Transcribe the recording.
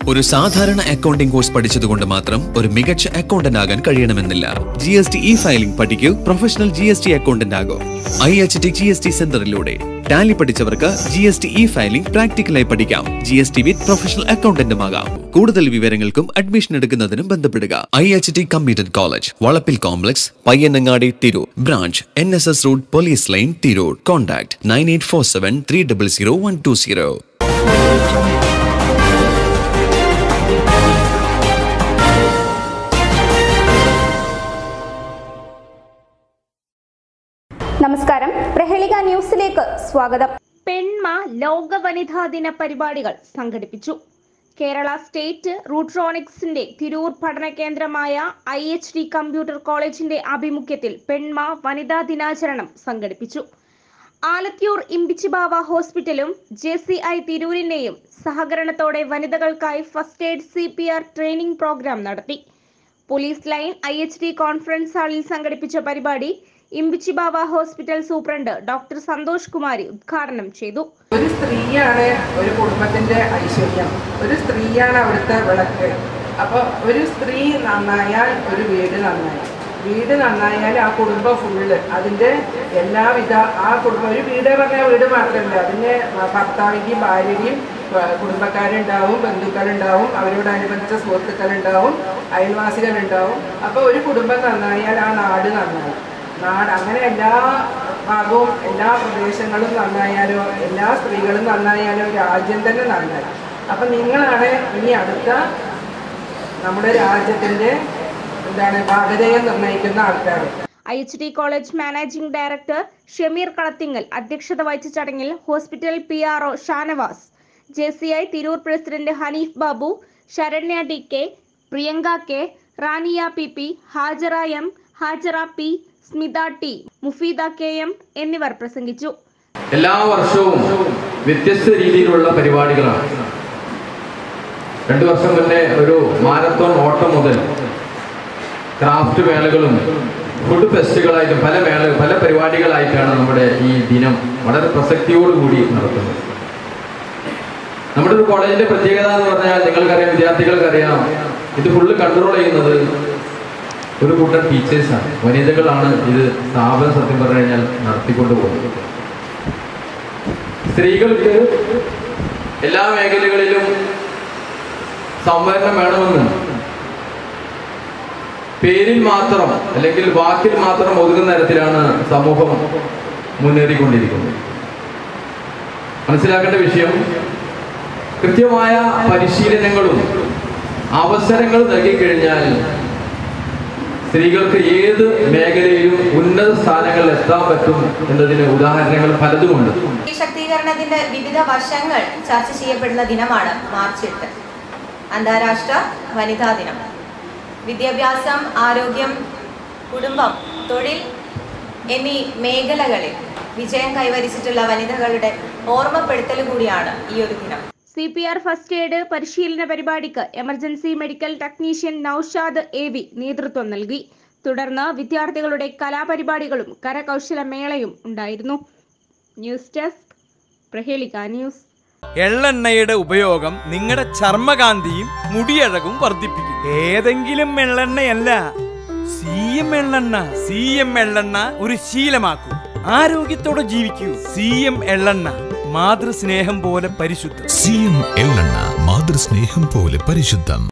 ഒരു സാധാരണ accounting course പഠിച്ചതുകൊണ്ട് മാത്രം ഒരു മികച്ച അക്കൗണ്ടന്റ് ആകാൻ കഴിയണമെന്നില്ല G S T E filing പഠിക്കൂ professional G S T accountant ആകും I H T G S T സെന്ററിലൂടെ ടാലി പഠിച്ചവർക്ക് G S T E filing പ്രാക്ടിക്കലായി പഠിക്കാം G S T with professional അക്കൗണ്ടന്റുമാകാം കൂടുതൽ വിവരങ്ങൾക്കും അഡ്മിഷൻ എടുക്കുന്നതിനും ബന്ധപ്പെടുക I H T computer college Valappil complex Payyanangadi Tirur branch N S S road police line Tirur contact nine eight four seven three double zero one two zero നമസ്കാരം പ്രഹേളിക ന്യൂസിലേക്ക് സ്വാഗതം പെൺമ ലോക വനിതാ ദിന പരിപാടികൾ സംഘടിപ്പിച്ചു കേരള സ്റ്റേറ്റ് റൂട്രോണിക്സിന്റെ തിരൂർ പഠന കേന്ദ്രമായ ഐ എച്ച് ഡി കമ്പ്യൂട്ടർ കോളേജിന്റെ ആഭിമുഖ്യത്തിൽ പെൺമ വനിതാ ദിനാചരണം സംഘടിപ്പിച്ചു ആലത്തിയൂർ ഇമ്പിച്ചിബാവ ഹോസ്പിറ്റലും ജെ സി ഐ തിരൂരിന്റെയും സഹകരണത്തോടെ വനിതകൾക്കായി first aid C P R training program നടത്തി police line I H D conference ഹാളിൽ സംഘടിപ്പിച്ച പരിപാടി Imbichibava hospital superintendent doctor Santhosh Kumari ഉദ്ഘാടനം ചെയ്തു ഒരു സ്ത്രീയാണ് ഒരു കുടുംബത്തിന്റെ ഐശ്വര്യം ഒരു സ്ത്രീയാണ് അവിടുത്തെ വിളക്ക് അപ്പോൾ ഒരു സ്ത്രീ നന്നായാൽ ഒരു വീട് നന്നായി വീട് നന്നായാൽ ആ കുടുംബം ഫുള്ള് അതിൻ്റെ എല്ലാവിധ ആ കുടുംബം ഒരു വീട് പറഞ്ഞാൽ വീട് മാത്രമല്ല അതിൻ്റെ ഭർത്താവിൻ്റെയും ഭാര്യയുടെയും ഏഹ് കുടുംബക്കാരുണ്ടാവും ബന്ധുക്കളുണ്ടാവും അവരോടനുബന്ധിച്ച സുഹൃത്തുക്കളുണ്ടാവും അയൽവാസികളുണ്ടാവും അപ്പോൾ ഒരു കുടുംബം നന്നായാൽ ആ നാട് നന്നായി നാട് അങ്ങനെ എല്ലാ ഭാഗവും എല്ലാ പ്രദേശങ്ങളും നന്നായാലോ എല്ലാ സ്ത്രീകളും നന്നായാലോ രാജ്യം തന്നെ നന്നായി അപ്പം നിങ്ങളാണ് ഇനി അടുത്ത നമ്മുടെ രാജ്യത്തിൻ്റെ എന്താണ് ഭാഗതയം നിർണ്ണയിക്കുന്ന ആൾക്കാർ I H D college managing director Shameer Kalathingal അധ്യക്ഷത വഹിച്ച ചടങ്ങിൽ hospital P R O Shanavas J C I Tirur president Hanif Babu Saranya D K Priyanka K Rania P P Hajara M Hajara P Smitha T Mufeeda K M എന്നിവർ പ്രസംഗിച്ചു എല്ലാ വർഷവും വ്യത്യസ്ത രീതിയിലുള്ള പരിപാടികളാണ് രണ്ടു വർഷം മുന്നേ ഒരു മാരത്തോൺ ഓട്ടം മുതൽ ക്രാഫ്റ്റ് മേളകളും ഫുഡ് ഫെസ്റ്റുകളായിട്ടും പല മേള പല പരിപാടികളായിട്ടാണ് നമ്മുടെ ഈ ദിനം വളരെ പ്രസക്തിയോടുകൂടി നടത്തുന്നത് നമ്മുടെ ഒരു കോളേജിന്റെ പ്രത്യേകത എന്ന് പറഞ്ഞാൽ നിങ്ങൾക്കറിയാം വിദ്യാർത്ഥികൾക്കറിയാം ഇത് ഫുള്ള് കൺട്രോൾ ചെയ്യുന്നത് ഒരു കൂട്ടം ടീച്ചേഴ്സാണ് വനിതകളാണ് ഇത് സ്ഥാപനം സത്യം പറഞ്ഞു കഴിഞ്ഞാൽ നടത്തിക്കൊണ്ടു പോകുന്നത് സ്ത്രീകൾക്ക് എല്ലാ മേഖലകളിലും സംവരണം വേണമെന്നും പേരിൽ മാത്രം അല്ലെങ്കിൽ വാക്കിൽ മാത്രം ഒതുങ്ങുന്ന തരത്തിലാണ് സമൂഹം മുന്നേറിക്കൊണ്ടിരിക്കുന്നത് മനസ്സിലാക്കേണ്ട വിഷയം കൃത്യമായ പരിശീലനങ്ങളും അവസരങ്ങളും നൽകിക്കഴിഞ്ഞാൽ സ്ത്രീകൾക്ക് ഏത് മേഖലയിലും ഉന്നത സ്ഥാനങ്ങളിൽ എത്താൻ പറ്റും എന്നതിന് ഉദാഹരണങ്ങൾ പലതുമുണ്ട് സ്ത്രീ ശാക്തീകരണത്തിന്റെ വിവിധ വശങ്ങൾ ചർച്ച ചെയ്യപ്പെടുന്ന ദിനമാണ് മാർച്ച് എട്ട് അന്താരാഷ്ട്ര വനിതാ ദിനം വിദ്യാഭ്യാസം ആരോഗ്യം കുടുംബം തൊഴിൽ എന്നീ മേഖലകളിൽ വിജയം കൈവരിച്ചിട്ടുള്ള വനിതകളുടെ ഓർമ്മപ്പെടുത്തൽ കൂടിയാണ് ഈ ഒരു ദിനം C P R first aid പരിശീലന പരിപാടിക്ക് emergency medical technician Noushad A V നേതൃത്വം നൽകി തുടർന്ന് വിദ്യാർത്ഥികളുടെ കലാപരിപാടികളും കരകൗശല മേളയും ഉണ്ടായിരുന്നു ന്യൂസ് ഡെസ്ക് പ്രഹേളിക ന്യൂസ് എള്ളെണ്ണയുടെ ഉപയോഗം നിങ്ങളുടെ ചർമ്മകാന്തിയും മുടിയഴകും വർദ്ധിപ്പിക്കും ഏതെങ്കിലും എള്ളെണ്ണയല്ല സി എം എള്ളെണ്ണ സി എം എള്ളെണ്ണ ഒരു ശീലമാക്കൂ ആരോഗ്യത്തോടെ ജീവിക്കൂ സി എം എള്ളെണ്ണ മാതൃസ്നേഹം പോലെ പരിശുദ്ധം സി എം എള്ളെണ്ണ മാതൃസ്നേഹം പോലെ പരിശുദ്ധം